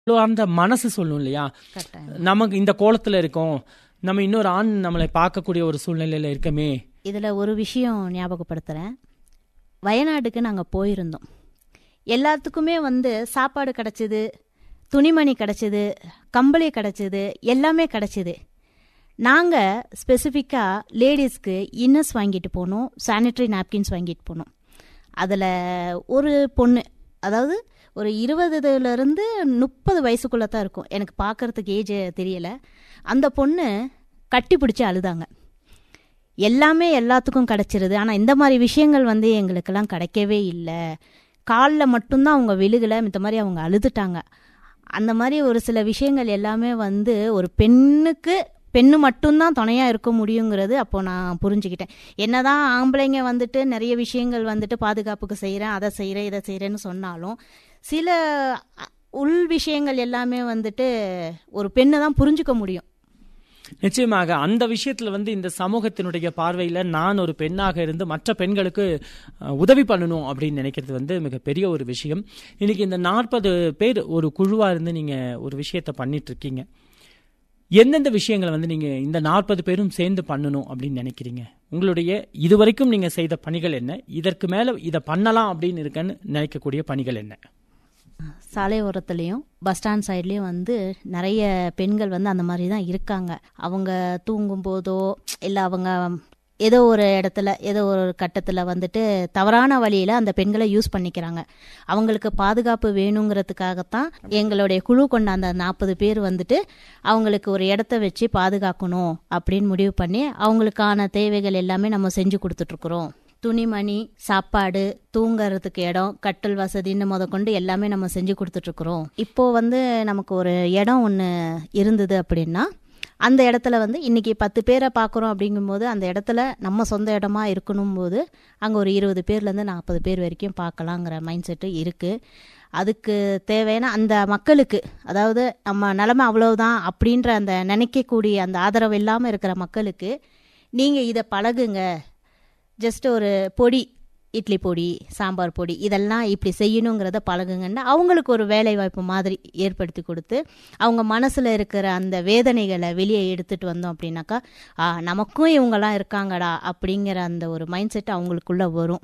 அந்த மனசு சொல்லும் இல்லையா கட்டாயம் நமக்கு இந்த கோலத்துல இருக்கோம் நம்ம இன்னொரு ஆண் நம்மளை பார்க்கக்கூடிய ஒரு சூழ்நிலையில இருக்கமே இதில் ஒரு விஷயம் ஞாபகப்படுத்துகிறேன் வயநாடுக்கு நாங்கள் போயிருந்தோம் எல்லாத்துக்குமே வந்து சாப்பாடு கிடச்சிது துணிமணி கிடச்சிது கம்பளி கிடச்சிது எல்லாமே கிடச்சிது நாங்கள் ஸ்பெசிஃபிக்காக லேடிஸ்க்கு இன்னர்ஸ் வாங்கிட்டு போனோம் சானிட்டரி நாப்கின்ஸ் வாங்கிட்டு போனோம் அதில் ஒரு பொண்ணு அதாவது ஒரு இருபதுலேருந்து முப்பது வயசுக்குள்ளே தான் இருக்கும் எனக்கு பார்க்கறதுக்கு ஏஜ் தெரியலை அந்த பொண்ணு கட்டி பிடிச்சி அழுதாங்க எல்லாமே எல்லாத்துக்கும் கிடைச்சிருது ஆனால் இந்த மாதிரி விஷயங்கள் வந்து எங்களுக்கெல்லாம் கிடைக்கவே இல்லை காலில் மட்டும்தான் அவங்க விழுகலை மித்த மாதிரி அவங்க அழுதுட்டாங்க அந்த மாதிரி ஒரு சில விஷயங்கள் எல்லாமே வந்து ஒரு பெண்ணுக்கு பெண்ணு மட்டும்தான் துணையாக இருக்க முடியுங்கிறது அப்போ நான் புரிஞ்சுக்கிட்டேன் என்னதான் ஆம்பளைங்க வந்துட்டு நிறைய விஷயங்கள் வந்துட்டு பாதுகாப்புக்கு செய்கிறேன் அதை செய்கிறேன் இதை செய்கிறேன்னு சொன்னாலும் சில அ, உள் விஷயங்கள் எல்லாமே வந்துட்டு ஒரு பெண்ணை தான் புரிஞ்சுக்க முடியும் நிச்சயமாக அந்த விஷயத்துல வந்து இந்த சமூகத்தினுடைய பார்வையில நான் ஒரு பெண்ணாக இருந்து மற்ற பெண்களுக்கு அஹ், உதவி பண்ணணும் அப்படின்னு நினைக்கிறது வந்து மிகப்பெரிய ஒரு விஷயம் இன்னைக்கு இந்த நாற்பது பேர் ஒரு குழுவா இருந்து நீங்க ஒரு விஷயத்த பண்ணிட்டு இருக்கீங்க எந்தெந்த விஷயங்களை வந்து நீங்க இந்த நாற்பது பேரும் சேர்ந்து பண்ணணும் அப்படின்னு நினைக்கிறீங்க உங்களுடைய இதுவரைக்கும் நீங்க செய்த பணிகள் என்ன இதற்கு மேல இதை பண்ணலாம் அப்படின்னு இருக்கன்னு நினைக்கக்கூடிய பணிகள் என்ன சாலை ஓரத்துலேயும் பஸ் ஸ்டாண்ட் சைட்லேயும் வந்து நிறைய பெண்கள் வந்து அந்த மாதிரி தான் இருக்காங்க அவங்க தூங்கும் போதோ இல்லை அவங்க ஏதோ ஒரு இடத்துல ஏதோ ஒரு கட்டத்தில் வந்துட்டு தவறான வழியில் அந்த பெண்களை யூஸ் பண்ணிக்கிறாங்க அவங்களுக்கு பாதுகாப்பு வேணுங்கிறதுக்காகத்தான் எங்களுடைய குழு கொண்ட அந்த நாற்பது பேர் வந்துட்டு அவங்களுக்கு ஒரு இடத்த வச்சு பாதுகாக்கணும் அப்படின்னு முடிவு பண்ணி அவங்களுக்கான தேவைகள் எல்லாமே நம்ம செஞ்சு கொடுத்துட்ருக்குறோம் துணிமணி சாப்பாடு தூங்கறதுக்கு இடம் கட்டல் வசதின்னு முத கொண்டு எல்லாமே நம்ம செஞ்சு கொடுத்துட்ருக்குறோம் இப்போ வந்து நமக்கு ஒரு இடம் ஒன்று இருந்தது அப்படின்னா அந்த இடத்துல வந்து இன்னைக்கு பத்து பேரை பார்க்குறோம் அப்படிங்கும்போது அந்த இடத்துல நம்ம சொந்த இடமா இருக்கணும் போது அங்கே ஒரு இருபது பேர்லேருந்து நாற்பது பேர் வரைக்கும் பார்க்கலாங்கிற மைண்ட் செட்டு இருக்குது அதுக்கு தேவையான அந்த மக்களுக்கு அதாவது நம்ம நிலமை அவ்வளவுதான் அப்படின்ற அந்த நினைக்கக்கூடிய அந்த ஆதரவு இல்லாமல் இருக்கிற மக்களுக்கு நீங்கள் இதை பழகுங்க ஜஸ்ட் ஒரு பொடி இட்லி பொடி சாம்பார் பொடி இதெல்லாம் இப்படி செய்யணுங்கிறத பழகுங்கன்னா அவங்களுக்கு ஒரு வேலை வாய்ப்பு மாதிரி ஏற்படுத்தி கொடுத்து அவங்க மனசில் இருக்கிற அந்த வேதனைகளை வெளியே எடுத்துட்டு வந்தோம் அப்படின்னாக்கா ஆ நமக்கும் இவங்கெல்லாம் இருக்காங்கடா அப்படிங்கிற அந்த ஒரு மைண்ட் செட் அவங்களுக்குள்ள வரும்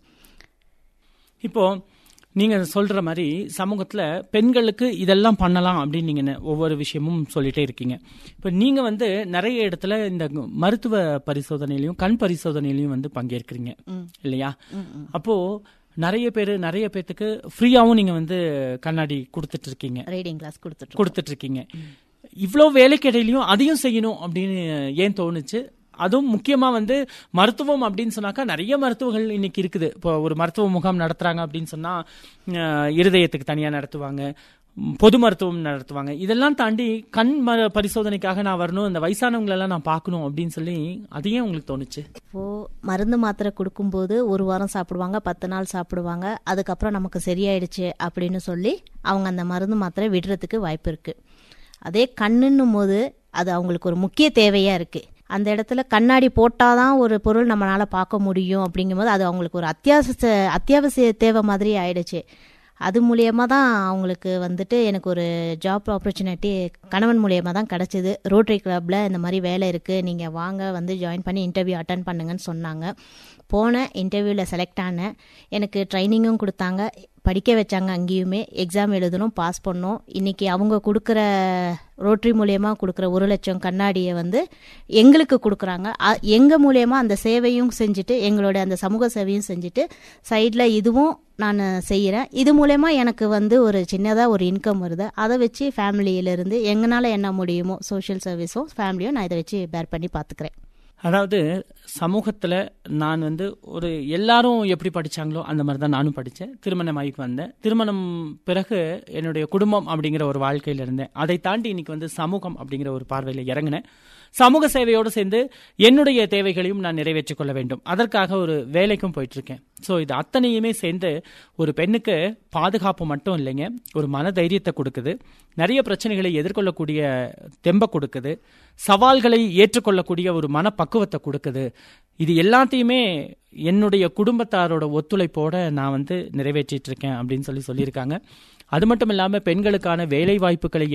இப்போ நீங்க சொல்ற மாதிரி சமூகத்துல பெண்களுக்கு இதெல்லாம் பண்ணலாம் அப்படின்னு நீங்க நெ- ஒவ்வொரு விஷயமும் சொல்லிட்டே இருக்கீங்க இப்போ நீங்க வந்து நிறைய இடத்துல இந்த மருத்துவ பரிசோதனையிலையும் கண் பரிசோதனையிலையும் வந்து பங்கேற்கிறீங்க ம். இல்லையா ம், ம். அப்போ நிறைய பேர் நிறைய பேத்துக்கு ஃப்ரீயாவும் நீங்க வந்து கண்ணாடி கொடுத்துட்டு இருக்கீங்க ரீடிங் கிளாஸ் கொடுத்துட்டு கொடுத்துட்டு இருக்கீங்க இவ்வளோ வேலைக்கு இடையிலையும் அதையும் செய்யணும் அப்படின்னு ஏன் தோணுச்சு அதுவும் முக்கியமா வந்து மருத்துவம் அப்படின்னு சொன்னாக்கா நிறைய மருத்துவங்கள் இன்னைக்கு இருக்குது இப்போ ஒரு மருத்துவ முகாம் நடத்துறாங்க அப்படின்னு சொன்னா அஹ், இருதயத்துக்கு தனியா நடத்துவாங்க ம், பொது மருத்துவம் நடத்துவாங்க இதெல்லாம் தாண்டி கண் ம பரிசோதனைக்காக நான் வரணும் இந்த வயசானவங்களெல்லாம் நான் பார்க்கணும் அப்படின்னு சொல்லி அதையும் உங்களுக்கு தோணுச்சு இப்போது மருந்து மாத்திரை கொடுக்கும்போது ஒரு வாரம் சாப்பிடுவாங்க பத்து நாள் சாப்பிடுவாங்க அதுக்கப்புறம் நமக்கு சரியாயிடுச்சு அப்படின்னு சொல்லி அவங்க அந்த மருந்து மாத்திரை விடுறதுக்கு வாய்ப்பு இருக்குது அதே கண்ணுன்னும் போது அது அவங்களுக்கு ஒரு முக்கிய தேவையாக இருக்குது அந்த இடத்துல கண்ணாடி போட்டாதான் ஒரு பொருள் நம்மளால் பார்க்க முடியும் அப்படிங்கும்போது அது அவங்களுக்கு ஒரு அத்தியாவசிய அத்தியாவசிய தேவை மாதிரி ஆயிடுச்சு அது மூலியமா தான் அவங்களுக்கு வந்துட்டு எனக்கு ஒரு ஜாப் ஆப்பர்ச்சுனிட்டி கணவன் மூலியமா தான் கிடச்சிது ரோட்டரி கிளப்பில் இந்த மாதிரி வேலை இருக்குது நீங்கள் வாங்க வந்து ஜாயின் பண்ணி இன்டர்வியூ அட்டன் பண்ணுங்கன்னு சொன்னாங்க போனேன் இன்டர்வியூவில் செலக்ட் ஆனேன் எனக்கு ட்ரைனிங்கும் கொடுத்தாங்க படிக்க வச்சாங்க அங்கேயுமே எக்ஸாம் எழுதணும் பாஸ் பண்ணோம் இன்னைக்கு அவங்க கொடுக்குற ரோட்டரி மூலியமா கொடுக்குற ஒரு லட்சம் கண்ணாடியை வந்து எங்களுக்கு கொடுக்குறாங்க அ- எங்க மூலியமா அந்த சேவையும் செஞ்சுட்டு எங்களோட அந்த சமூக சேவையும் செஞ்சுட்டு சைடில் இதுவும் நான் செய்கிறேன் இது மூலயமா எனக்கு வந்து ஒரு சின்னதாக ஒரு இன்கம் வருது அதை வச்சு ஃபேமிலியிலேருந்து எங்களால் என்ன முடியுமோ சோஷியல் சர்வீஸும் ஃபேமிலியும் நான் இதை வச்சு பேர் பண்ணி பார்த்துக்கிறேன் அதாவது சமூகத்துல நான் வந்து ஒரு எல்லாரும் எப்படி படிச்சாங்களோ அந்த மாதிரி தான் நானும் படித்தேன் திருமணம் ஆகிட்டு வந்தேன் திருமணம் பிறகு என்னுடைய குடும்பம் அப்படிங்கிற ஒரு வாழ்க்கையில இருந்தேன் அதை தாண்டி இன்னைக்கு வந்து சமூகம் அப்படிங்கிற ஒரு பார்வையில இறங்கினேன் சமூக சேவையோடு சேர்ந்து என்னுடைய தேவைகளையும் நான் நிறைவேற்றிக் கொள்ள வேண்டும் அதற்காக ஒரு வேலைக்கும் போயிட்டு இருக்கேன் ஸோ இது அத்தனையுமே சேர்ந்து ஒரு பெண்ணுக்கு பாதுகாப்பு மட்டும் இல்லைங்க ஒரு மன தைரியத்தை கொடுக்குது நிறைய பிரச்சனைகளை எதிர்கொள்ளக்கூடிய தெம்ப கொடுக்குது சவால்களை ஏற்றுக்கொள்ளக்கூடிய ஒரு மனப்பக்குவத்தை கொடுக்குது இது எல்லாத்தையுமே என்னுடைய குடும்பத்தாரோட ஒத்துழைப்போட நான் வந்து நிறைவேற்றிட்டு இருக்கேன் அப்படின்னு சொல்லி சொல்லியிருக்காங்க அது மட்டும் இல்லாம பெண்களுக்கான வேலை வாய்ப்புகளை